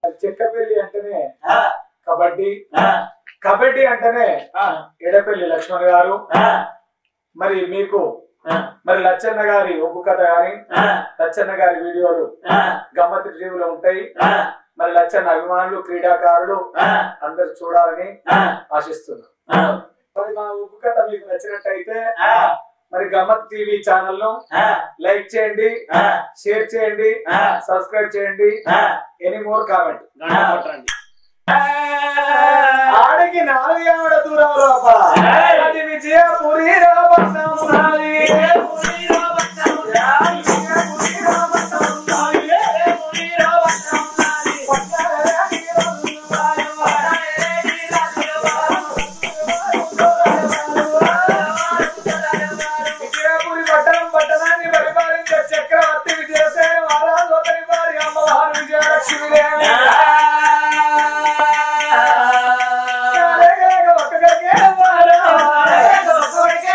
చెక్కపల్లి అంటేనే ఆ, కబడ్డీ ఆ, కబడ్డీ అంటేనే ఆ, ఎడపల్లి లక్ష్మణ్ గారు ఆ, మరి మీకు ఆ, మరి లచ్చన్న గారి ఒప్పు కథ గాని ఆ, లచ్చన్న గారి వీడియోలు ఆ, గమ్మత్తు టీవీలో ఉంటాయి ఆ, మరి లచ్చన్న అభిమానులు క్రీడాకారులు ఆ, అందరు చూడాలని ఆ, ఆశిస్తున్నాం ఆ, మరి మా ఉప్పు కథ మీకు నచ్చినట్టయితే ఆ, మరి గమ్మత్ టీవీ ఛానల్ ను ఆ, లైక్ చేయండి ఆ, షేర్ చేయండి ఆ. సబ్స్క్రైబ్ చేయండి ఆ, ఎనీ మోర్ కామెంట్ గంట కొట్టండి. ఆడికి నాలుగు ఆవిడ దూరం లోపల ఏయ్! అది విజయపురి రామన్నము నాది. విజయపురి పట్టణం పట్టణాన్ని పరిపాలించే చక్రవర్తి విజయసేన మహారాజు ఒకరి వారి అమ్మవారు విజయలక్ష్మీదేవి లేక ఒక్కడికే వారు. లేక ఒక్కడికే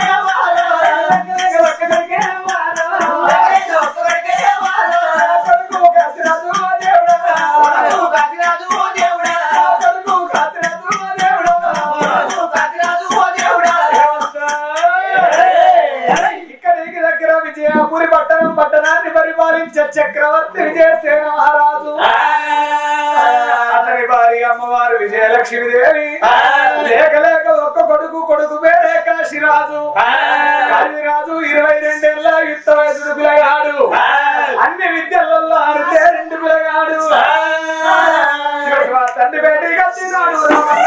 వారు. కొడుకు కాశీరాజు మా దేవుడా. కొడుకు కాశీరాజు మా దేవుడా. ఇక్కడికి దగ్గర విజయపురి పట్టణం పట్టణాన్ని పరిపాలించే చక్రవర్తి విజయసేన మహారాజు అతని భార్య అమ్మవారు విజయలక్ష్మీదేవి లేక లేక ఒక్క కొడుకు కొడుకు పేరే కాశీరాజు కాశీరాజు ఇరవై రెండేళ్ల యుద్ధ వయసుడు పిల్లగాడు అన్ని విద్యలలో ఆడితే రెండు పిల్లగాడు శివ శివ తండ్రి బయటికి వచ్చినాడు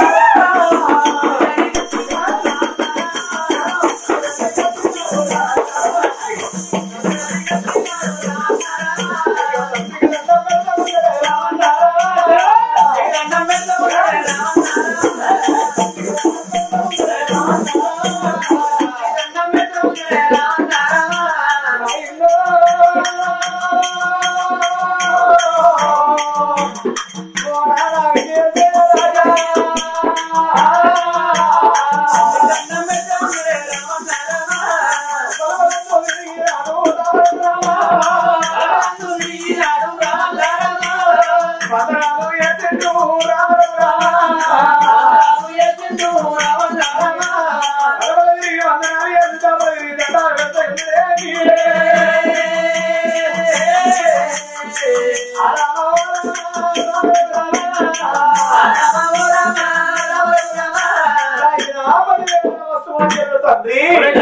తండ్రి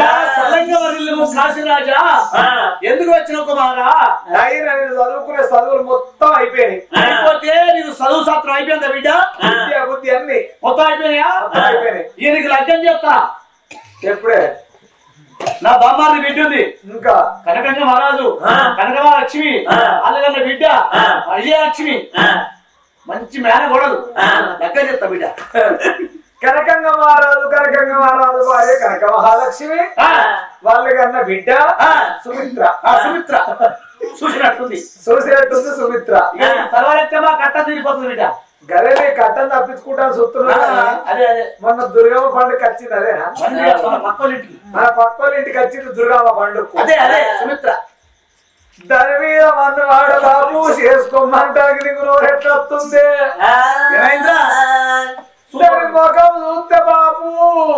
కాశీరాజా ఎందుకు వచ్చిన కుమారా అయినా నేను చదువుకునే చదువులు మొత్తం అయిపోయినాయి అయిపోతే నీకు చదువు శాస్త్రం అయిపోయిందా బిడ్డ విద్య బుద్ధి అన్ని మొత్తం అయిపోయినాయా మొత్తం అయిపోయినాయి ఈయనకి లగ్నం చేస్తా ఎప్పుడే నా బామ్మారిని బిడ్డ ఉంది ఇంకా కనకంగ మహారాజు కనకమా లక్ష్మి అల్లగన్న బిడ్డ విజయలక్ష్మి మంచి మేన గొడవలు లగ్గం చేస్తా బిడ్డ కనకంగ మహారాజు కనకంగ మహారాజు భార్య కనక మహాలక్ష్మి ఆ, వాళ్ళ కన్న బిడ్డ ఆ, సుమిత్ర ఆ సుమిత్ర చూసినట్టుంది చూసినట్టుంది సుమిత్ర ఇక తర్వాత మా కట్ట తీరిపోతుంది బిడ్డ గదేలే కట్టం తప్పించుకుంటాను ఆ, చూస్తున్నా అదే అదే మొన్న దుర్గమ్మ పండుగ వచ్చింది అదేనా మంది మన పక్కల ఇంటికి మన పక్క వాళ్ళ ఇంటికి వచ్చింది దుర్గమ్మ పండుగ అదే అదే సుమిత్ర దాని మీద మన్నవాడు బాబు చేసుకోమంటానికి నీకు నోరు ఎట్లా వస్తుంది ఏమైందిరా దాని ముఖం చూస్తే బాబు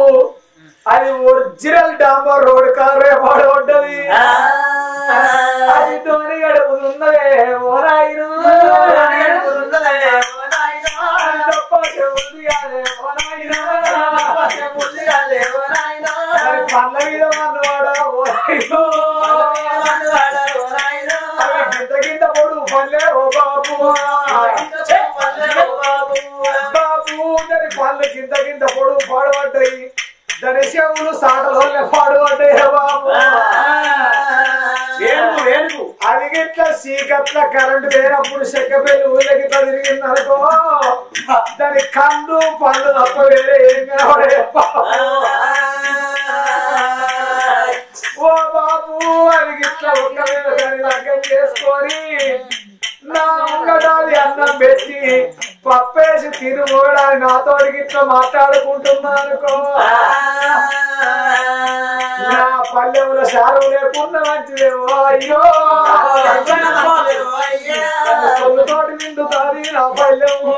అది ఒరిజినల్ డాంబర్ రోడ్ కారే పడబడ్డది అది ధోని గడుపుతున్నదే ఓ నాయను తప్పకే ఉంది అదే ఓ నాయనా. అది పండ్ల మీద మన్నవాడా ఓ నాయను. అవి గింత గింత పొడు పల్లె ఓ బాబు బాబు దాని పళ్ళు గింత గింత పొడు పాడబడ్డాయి దాని చెవులు సాటలోనే పాడబడ్డాయి బాబు ఏనుగు ఏనుగు అది గిట్ల చీకట్ల కరెంటు లేనప్పుడు చెక్కపల్లి ఊళ్ళకి తిరిగిందనుకో దాని కన్ను పళ్ళు తప్ప వేరే ఏం కనబడే బాబు. ఓ బాబు అది గిట్ల ఒక్కవేళ దాని లగ్గం చేసుకొని నా ముంగడాది అన్నం పెట్టి పప్పేసి తిరుగోడాన్ని నాతోటి గిట్ల మాట్లాడుకుంటున్నానుకో నా పల్లెముల చారు లేకుండా మంచిదేవో అయ్యో సొల్లుతోటి నిండుతాది నా పల్లెము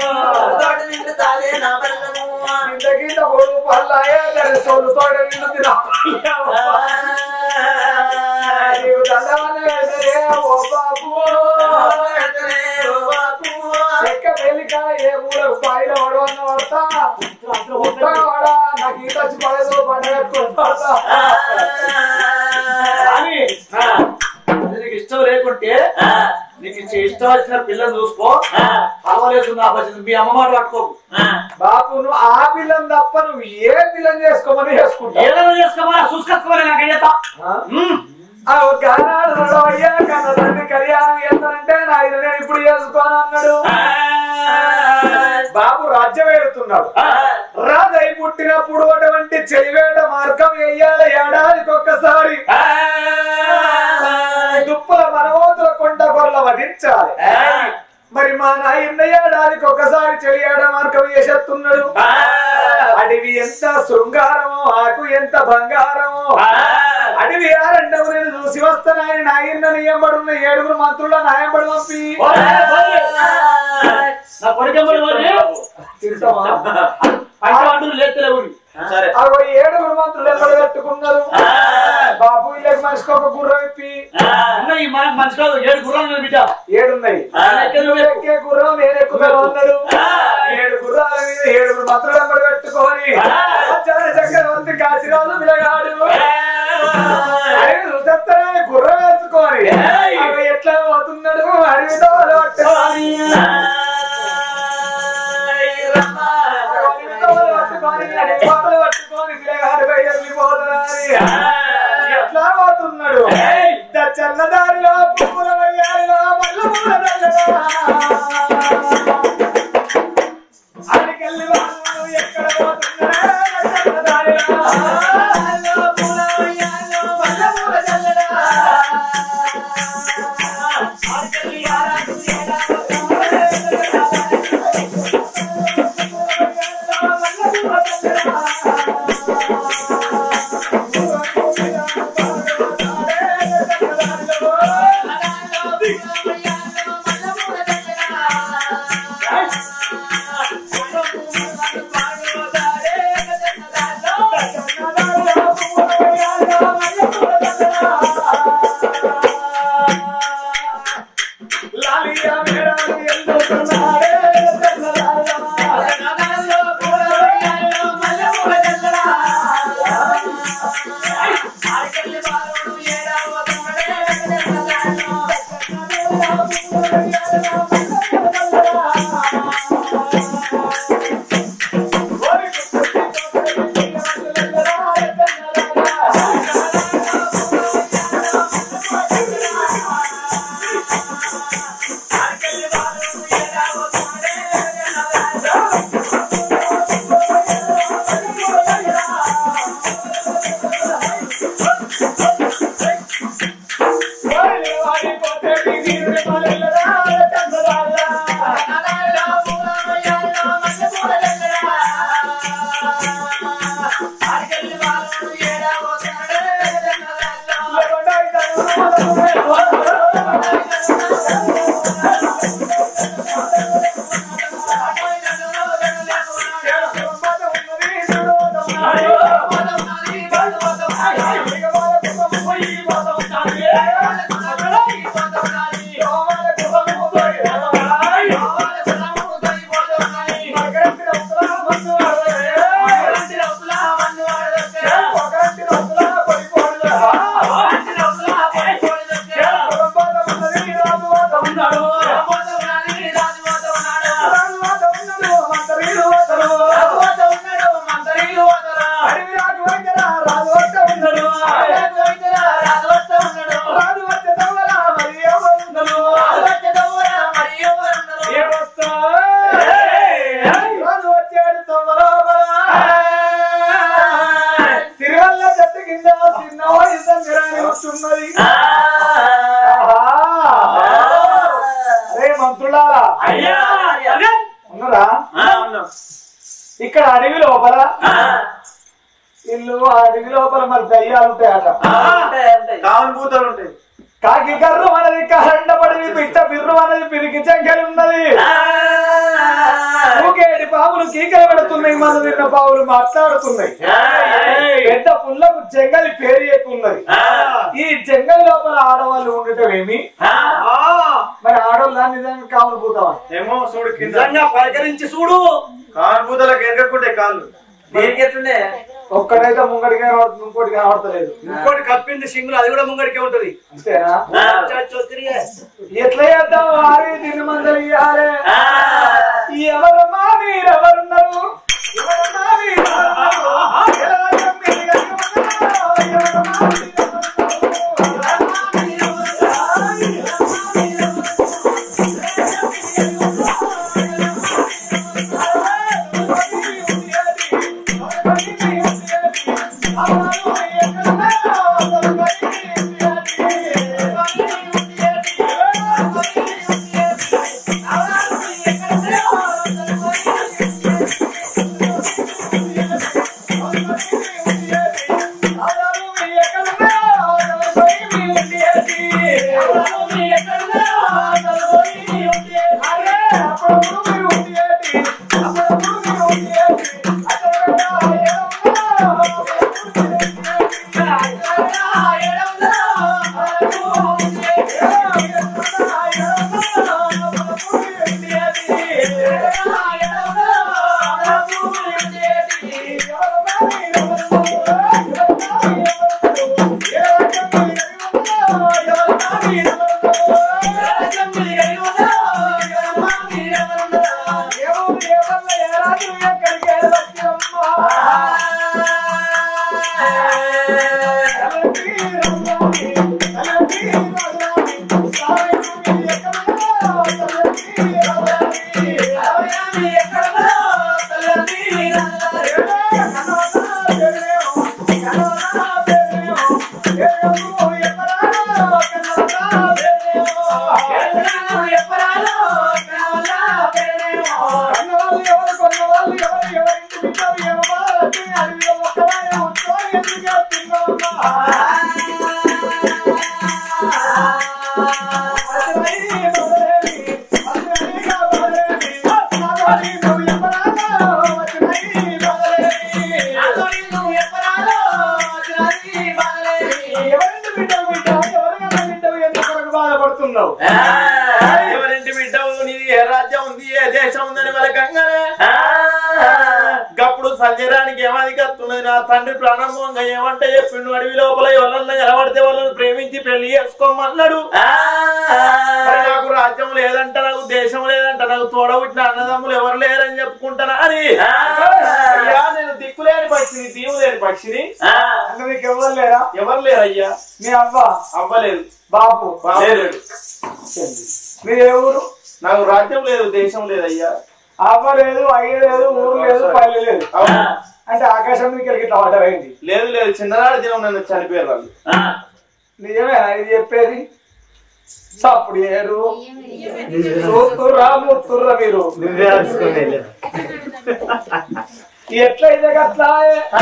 ఇంత కింద కొడుకు పల్లాయే దాని సొల్లుతోటి నిండుది నా పల్లెము నీవు దండవనే వెళ్తరే ఓ బాబు చెక్క వెలిక ఏ మూల బాయిలో పడవన్న పడతా ఉత్తగా పడా నాకు ఈత వచ్చి పడేదో పండుగ పడతా కానీ నీకు ఇష్టం లేకుంటే నీకు ఇచ్చే ఇష్టం వచ్చిన పిల్లని చూసుకో పర్వాలేదు ఆపచ్చింది మీ అమ్మ మాట పట్టుకోకు బాబు నువ్వు ఆ పిల్లని తప్ప నువ్వు ఏ పిల్లని చేసుకోమని చేసుకుంటావు ఏదైనా చేసుకోమని చూసుకోవాలి నాకు ఏదైతే ఆ ఒక ఆనాడు అయ్యా కన్న తండ్రి కళ్యాణం చేస్తానంటే నా ఇది నేను ఇప్పుడు చేసుకోను అన్నాడు బాబు రాజ్యం వెళుతున్నాడు రాజై పుట్టినప్పుడు అటువంటి చెలివేట మార్గం వేయాలి ఏడాదికి ఒక్కసారి దుప్పుల మనవోతుల కొండ గొర్ల వధించాలి మరి మా నాయన్న ఏడాదికి ఒకసారి చెలియాడ మార్గం వేసేస్తున్నాడు అడవి ఎంత శృంగారమో ఆకు ఎంత బంగారమో అడవి ఆరండవు నేను చూసి వస్తానని నాయన్న నియంబడున్న ఏడుగురు మంత్రుల నాయంబడి పంపి నా కొడుకెమ్మడి మరి తింటావా? పంచవాడు లేతలేవు సరే అగో ఏడుగురు మంత్రులు ఎవరు కట్టుకున్నారు బాబు వీళ్ళకి మనిషికి ఒక గుర్రం ఇప్పి అన్న ఈ మనకు మంచి కాదు ఏడు గుర్రాలు బిడ్డ ఏడున్నాయి ఎక్కడ నువ్వు ఎక్కే గుర్రం నేను ఎక్కుతాను అన్నాడు ఏడు గుర్రాల మీద ఏడుగురు మంత్రులు వెంబడి పెట్టుకొని వచ్చాడు చక్రవర్తి కాశీరాజు పిలగాడు అడవి చూసేస్తానే గుర్రం వేసుకొని అవి ఎట్లా పోతున్నాడు అడవితో పట్టుకొని అడవితో పట్టుకొని అడవి పాటలు పట్టుకొని పిలగాడు బయలుపోతున్నాడు ఎట్లా పోతున్నాడు ఇంత చల్లదారిలో పువ్వుల వయ్యారిలో మల్ల పూల దల్లగా. అడికెళ్ళి వాళ్ళు ఎక్కడ పోతున్నారా చల్లదారిలో పూల వయ్యారిలో మల్ల పూల దల్లగా. అడికెళ్ళి ఆరాధన చేయడా లాలియా మేడాలు ఎందుకున్నారే సిరివల్ల చెట్టు కింద చిన్న వయసు వస్తున్నది అరే మంత్రులారా ఉన్నారా ఇక్కడ అడవి లోపల ఇల్లు ఆ అడవి లోపల మరి దయ్యాలు ఉంటాయట కావని భూతాలు ఉంటాయి కాకి కర్రు అనేది కరెంట పడివి పిట్ట బిర్రు అనేది పిరికి చెంగలు ఉన్నది ఊకేడి పాములు కీకలు పెడుతున్నాయి మన తిన్న పాములు మాట్లాడుతున్నాయి పెద్ద పుల్లకు జంగలి పేరు ఎక్కున్నది ఈ జంగల్ లోపల ఆడవాళ్ళు ఉండటం ఏమి మరి ఆడవాళ్ళు నిజంగా కాములు పోతావా ఏమో చూడు కింద నిజంగా పలకరించి చూడు కావని భూతాలకు ఎరగకుంటే కాళ్ళు దేనికి ఎట్లుండే ఒక్కడైతే ముంగడికి కనబడుతుంది ఇంకోటి కనబడతలేదు ఇంకోటి కప్పింది సింగులు అది కూడా ముంగడికే ఉంటది అంతేనా చొత్తిరిగే. ఎట్లా చేద్దాం వారి దీని మందలు ఇయ్యాలి ఎవరమ్మా మీరెవరున్నారు ఎవరమ్మా మీరెవరున్నారు? ఎలాగ మీరు ఎక్కడున్నారు? ఎవరమ్మా బాధపడుతున్నావు ఎవరింటి బిడ్డవు నీది ఏ రాజ్యం ఉంది ఏ దేశం ఉందని వాళ్ళ గంగనే గప్పుడు సంజయరానికి ఏమది కత్తున్నది నా తండ్రి ప్రారంభంగా ఏమంటే చెప్పిండు అడవి లోపల ఎవరన్నా నిలబడితే వాళ్ళని ప్రేమించి పెళ్లి చేసుకోమన్నాడు మరి నాకు రాజ్యం లేదంట నాకు దేశం లేదంట నాకు తోడబుట్టిన అన్నదమ్ములు ఎవరు లేరని చెప్పుకుంటానా అని అయ్యా నేను దిక్కులేని పక్షిని దీవు లేని పక్షిని అన్న నీకు ఎవరు లేరా ఎవరు లేరు అయ్యా మీ అవ్వ అవ్వలేదు బాపు లేడు మీ ఏ ఊరు నాకు రాజ్యం లేదు దేశం లేదు అయ్యా అవ్వ లేదు అయ్య లేదు ఊరు లేదు పల్లె లేదు అవును. అంటే ఆకాశం మీద ఇట్లా పడ్డమైంది లేదు లేదు చిన్ననాడు దినం నన్ను చనిపోయారు వాళ్ళు నిజమేనా ఇది చెప్పేది సప్పుడు ఏరు చూస్తుర్రా ముత్తుర్రా మీరు ఎట్లయితే అట్లా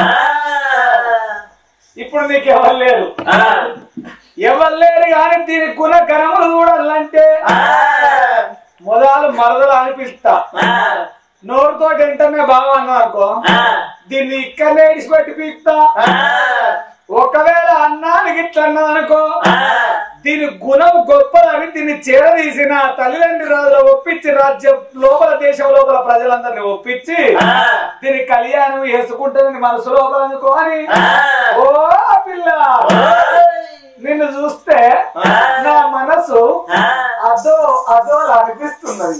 ఇప్పుడు మీకు ఎవరు లేరు ఎవరు లేరు కానీ దీని గుణ గణములు చూడాలంటే మొదలు మరదలు అనిపిస్తా నోరుతో వెంటనే బాగా అన్నా అనుకో దీన్ని ఇక్కడనే ఇడిచిపెట్టి పీక్తా ఒకవేళ అన్నానికి ఇట్లా అన్నది అనుకో దీని గుణం గొప్పదని దీన్ని చేరదీసిన తల్లిదండ్రి రాజులు ఒప్పించి రాజ్యం లోపల దేశం లోపల ప్రజలందరినీ ఒప్పించి దీని కళ్యాణం వేసుకుంటుంది మనసు లోపల అనుకోని ఓ పిల్ల నిన్ను చూస్తే నా మనసు అదో అదో అనిపిస్తున్నది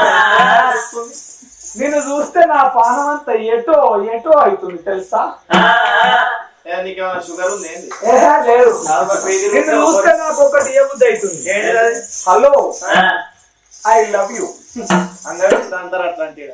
నిన్ను చూస్తే నా పానం అంతా ఎటో ఎటో అవుతుంది తెలుసా ఏ, నీకేమైనా షుగర్ ఉంది ఏంది ఏహే, లేదు నిన్ను చూస్తే నాకు ఒకటి ఏ బుద్ధి అవుతుంది ఏంటిది అది? హలో ఐ లవ్ యూ అందరూ అంటారు అట్లాంటి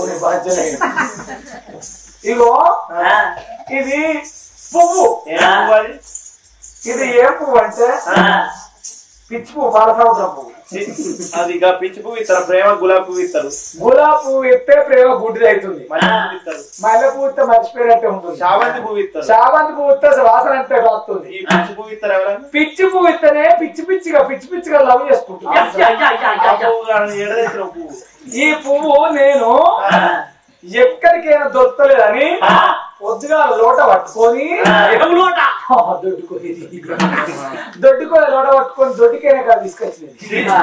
ఇగో ఇది పువ్వు ఏం పువ్వు అది? ఇది ఏ పువ్వు అంటే పిచ్చి పువ్వు బాలసముద్రం పువ్వు అది ఇక పిచ్చి పువ్వు ఇస్తారు ప్రేమ గులాబీ పువ్వు ఇస్తారు గులాబీ పువ్వు ఎత్తే ప్రేమ గుడ్డిది అవుతుంది మల్లె పువ్వు ఇస్తారు మల్లె పువ్వు ఇస్తే మర్చిపోయినట్టే ఉంటుంది చామంతి పువ్వు ఇస్తారు చామంతి పువ్వు ఇస్తే వాసన అంటే వస్తుంది ఈ పిచ్చి పువ్వు ఇస్తారు ఎవరైనా పిచ్చి పువ్వు ఇస్తేనే పిచ్చి పిచ్చిగా పిచ్చి పిచ్చిగా లవ్ చేసుకుంటుంది ఆ పువ్వు కానీ ఎడదెచ్చిన పువ్వు ఈ పువ్వు నేను ఎక్కడికైనా దొరకలేదని పొద్దుగా లోట పట్టుకొని దొడ్డుకొని దొడ్డుకొని లోట పట్టుకొని దొడ్డుకైనా కాదు తీసుకొచ్చింది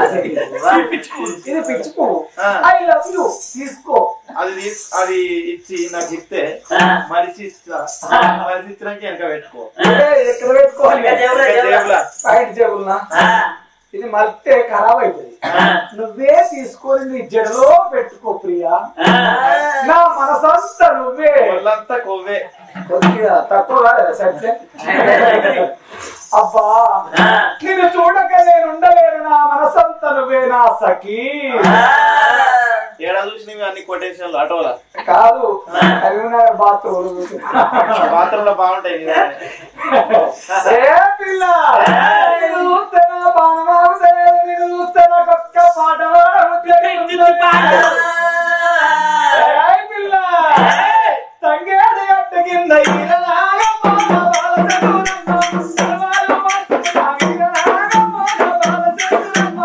ఇది పిచ్చి పువ్వు ఆ. ఐ లవ్ యూ తీసుకో అది తీస్- అది ఇచ్చి నాకు ఇస్తే మరిచి ఇస్తా మరిచి ఇచ్చినాక వెనక పెట్టుకో అంటే ఎక్కడ పెట్టుకోవాలి జేబులా. బయట జేబులనా ఇది మళ్ళీ ఖరాబ్ అవుతుంది నువ్వే తీసుకొని నీ జడలో పెట్టుకో ప్రియా నా మనసంతా నువ్వే ఒళ్ళంతా కొవ్వే కొద్దిగా తక్కువ కాదా సత్యం అబ్బా నేను చూడక నేను ఉండలేను నా మనసంతా నువ్వే నా సఖీ ఏడా చూసినవి అన్ని కొటేషన్లు ఆటోలా కాదు కరీంనగర్ బాత్రూమ్ బాత్రూమ్ లో బాగుంటాయి నిజమే. ఏ పిల్ల నేను చూస్తేనా బాణమాగుతలేదు నేను చూస్తేనా కొత్త పాట ఏ పిల్ల తంగేడు గట్ట కింద ఈరనాగమ్మ బాలచంద్రమ్మ. సర్వాలు మస్తుగా ఈరనాగమ్మ బాలచంద్రమ్మ.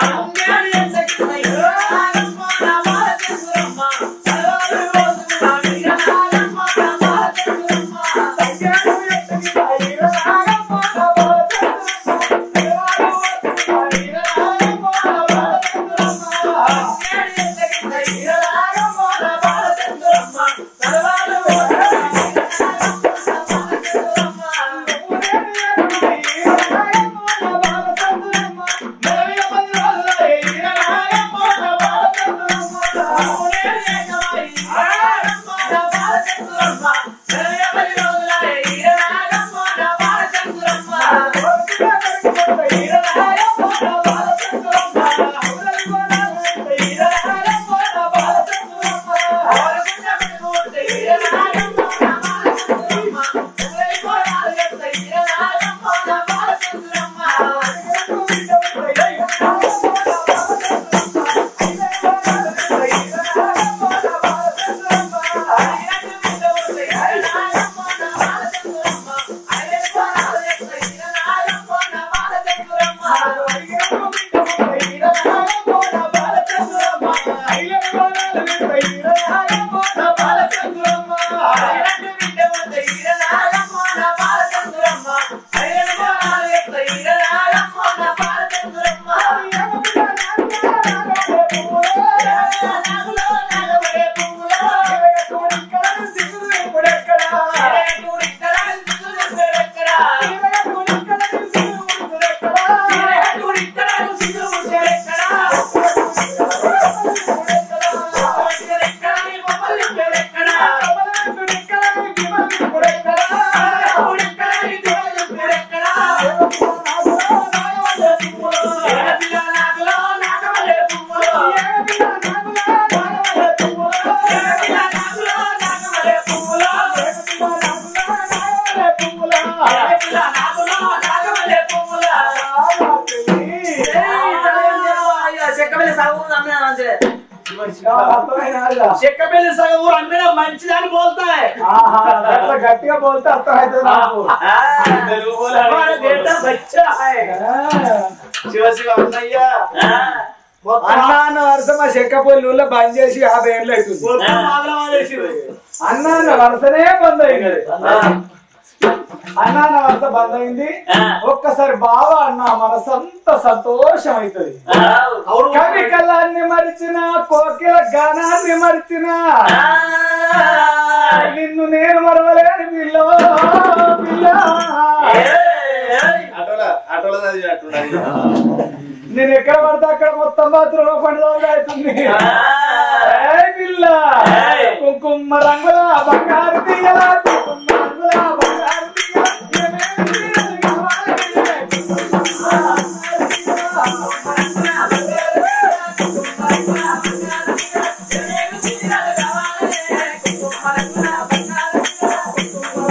చెక్క పెళ్లి సగం ఊరు అమ్మినా మంచిదని పోతాయి గట్టిగా పోతే అర్థమవుతుంది నాకు తెలుగు పోలే శివ శివ అన్నయ్య అన్న అన్న వరుస మా చెక్కపల్లి ఊళ్ళో బంద్ చేసి యాభై ఏళ్ళు అవుతుంది అన్న అన్న వరుసనే బంద్ అయింది అన్న అన్న వరుస బంద్ అయింది ఒక్కసారి బావా అన్న మనసంత సంతోషం అవుతుంది కవి కళాన్ని మరిచిన కోకిల గానాన్ని మరిచిన నిన్ను నేను మరవలేని పిల్ల పిల్ల ఆటోలో ఆటోలో చదివినట్టున్నది నేను ఎక్కడ పడితే అక్కడ మొత్తం బాత్రూమ్ పండుగ అవుతుంది ఏయ్ పిల్ల కుంకుమ రంగుల బంగారు తీగల కుంకుమ రంగుల బంగారు తీగల ఏమేమి తీగలు కావాలి?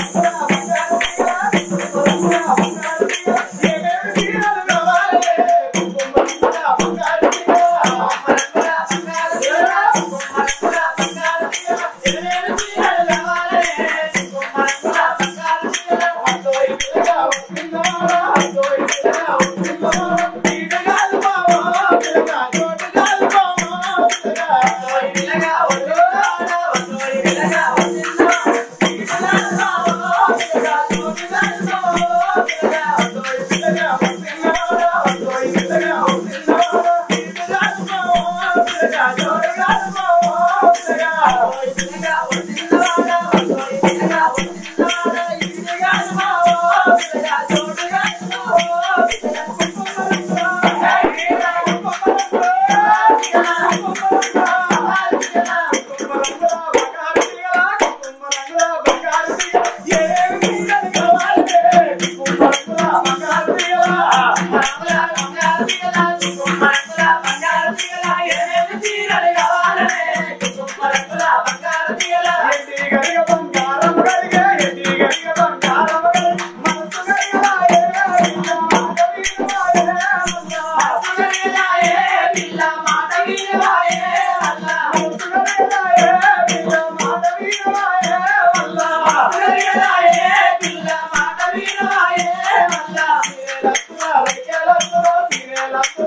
ఏమేమి తీగలు కావాలి?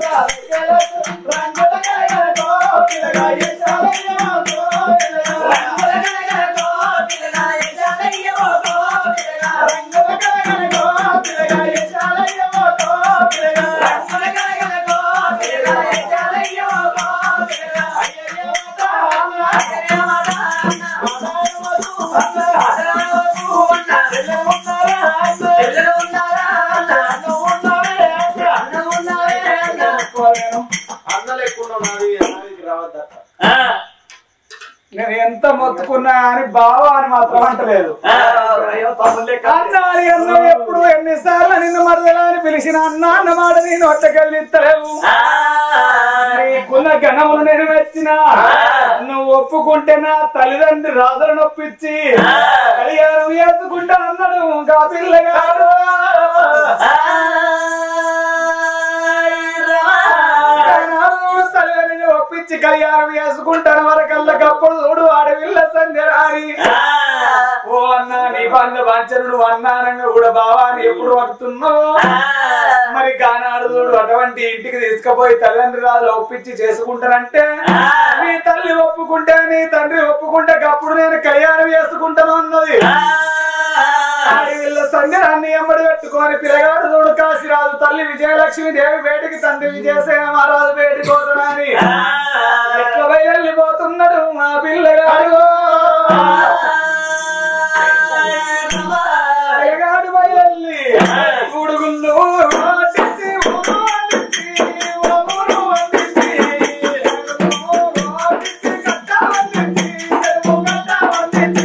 అన్నలు ఎక్కువ నాది నాదికి రావద్దట నేను ఎంత మొత్తుకున్నా అని బావ అని మాత్రం అంటలేదు అన్నాని అన్న ఎప్పుడు ఎన్నిసార్లు నిన్ను మరదలా అని పిలిచిన అన్న అన్న మాట నేను ఒట్టకెళ్ళిస్తలేవు నీకున్న ఘనములు నేను మెచ్చిన నువ్వు ఒప్పుకుంటే నా తల్లిదండ్రి రాజులను నొప్పించి కళ్యాణం చేసుకుంటా అన్నాడు ఇంకా పిల్లగాడు కనాడు తల్లిదండ్రిని ఒప్పించి కళ్యాణం చేసుకుంటాను వరకల్లా కప్పుడు చూడు అడవిల్ల సంధ్యరాని ఓ అన్నా నీ బంధ వంచనుడు అన్నానంగా కూడా బావాని ఎప్పుడు వడుతున్నావు మరి కానాడు చూడు అటువంటి ఇంటికి తీసుకుపోయి తల్లిదండ్రి రాజులు ఒప్పించి చేసుకుంటానంటే నీ తల్లి ఒప్పుకుంటే నీ తండ్రి ఒప్పుకుంటే అప్పుడు నేను కళ్యాణం చేసుకుంటాను అన్నది వీళ్ళ సంధ్యరాన్ని ఎమ్మడి పెట్టుకొని పిల్లగాడు చూడు కాశీరాజు తల్లి విజయలక్ష్మి దేవి వేటికి తండ్రి విజయసేన మహారాజు వేటి కోసరాని ఎట్ల బయలుపోతున్నాడు మా పిల్లగాడు పిల్లగాడు బయల్లి ఉడుగుళ్ళు వాటించి ఊరు వండించి, ఊరు వండించి, ఊరు వండించి, కట్ట వండించి, చెరువు కట్ట వండించి,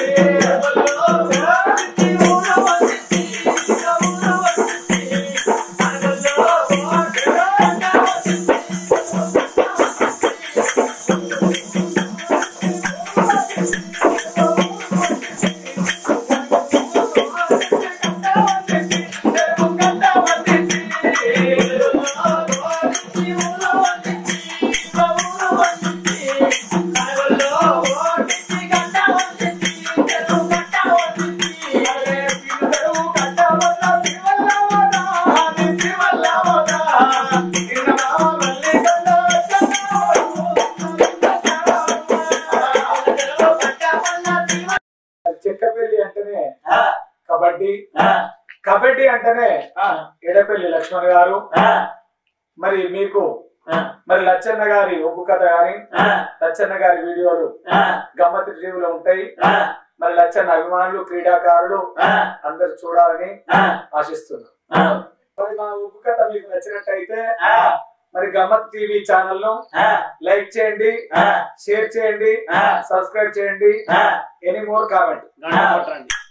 చెక్కపల్లి అంటేనే కబడ్డీ కబడ్డీ అంటేనే ఎడపల్లి లక్ష్మణ్ గారు మరి మీకు మరి లచ్చన్న గారి ఒగ్గు కథ గాని లచ్చన్న గారి వీడియోలు గమ్మత్ టీవీలో ఉంటాయి మరి లచ్చన్న అభిమానులు క్రీడాకారులు అందరు చూడాలని ఆశిస్తున్నాం మరి మా ఒగ్గు కథ మీకు నచ్చినట్టయితే మరి గమ్మత్ టీవీ ఛానల్ ను లైక్ చేయండి షేర్ చేయండి సబ్స్క్రైబ్ చేయండి ఎనీ మోర్ కామెంట్ గంట కొట్టండి